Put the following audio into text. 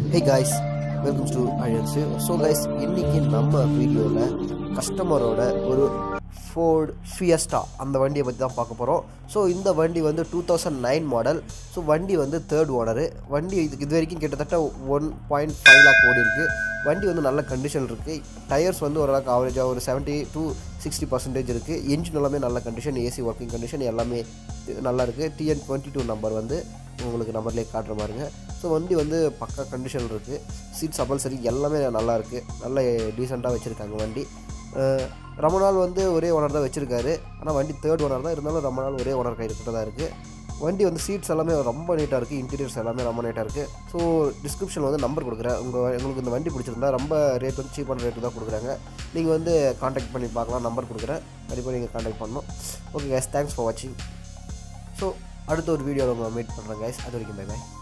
hey guys welcome to INC so guys இன்னைக்கு நம்ம வீடியோவில் கஸ்டமரோட ஒரு ஃபோர்டு ஃபியஸ்டா அந்த வண்டியை பற்றி தான் பார்க்க போகிறோம் ஸோ இந்த வண்டி வந்து two thousand nine model so வண்டி வந்து தேர்ட் ஓனரு வண்டி இது இது வரைக்கும் கிட்டத்தட்ட ஒன் பாயிண்ட் ஃபைவ் லேக் ஓடி இருக்குது வண்டி வந்து நல்ல கண்டிஷன் இருக்குது டயர்ஸ் வந்து ஓரளவுக்கு ஆவரேஜாக ஒரு செவன்ட்டி டு சிக்ஸ்டி பர்சன்டேஜ் இருக்குது என்ஜின் எல்லாமே நல்ல கண்டிஷன் ஏசி ஒர்க்கிங் கண்டிஷன் எல்லாமே நல்லா இருக்குது டிஎன் டுவெண்ட்டி டூ நம்பர் வந்து உங்களுக்கு நம்பர்லேயே காட்டுற மாதிரிங்க ஸோ வண்டி வந்து பக்கா கண்டிஷன் இருக்குது சீட் சபல் சரி எல்லாமே நல்லா இருக்குது நல்ல டீசெண்டாக வச்சுருக்காங்க வண்டி அஹ் ரொம்ப நாள் வந்து ஒரே ஓனர் தான் வச்சுருக்காரு ஆனால் வண்டி தேர்ட் ஓனர் தான் இருந்தாலும் ரொம்ப நாள் ஒரே ஓனர் கைக்கிட்ட தான் இருக்குது வண்டி வந்து சீட்ஸ் எல்லாமே ரொம்ப நீட்டாக இருக்குது இன்டீரியர்ஸ் எல்லாமே ரொம்ப நீட்டாக இருக்குது ஸோ டிஸ்கிரிப்ஷனில் வந்து நம்பர் கொடுக்குறேன் உங்கள் உங்களுக்கு இந்த வண்டி பிடிச்சிருந்தா ரொம்ப ரேட் வந்து சீப்பான ரேட்டு தான் கொடுக்குறாங்க நீங்கள் வந்து காண்டாக்ட் பண்ணி பார்க்கலாம் நம்பர் கொடுக்குறேன் கண்டிப்பாக நீங்கள் காண்டாக்ட் பண்ணணும் ஓகே கேஸ் தேங்க்ஸ் ஃபார் வாட்சிங் ஸோ அடுத்த ஒரு வீடியோவில் உங்களை மீட் பண்ணுறேன் கைஸ் அது வரைக்கும் பை பை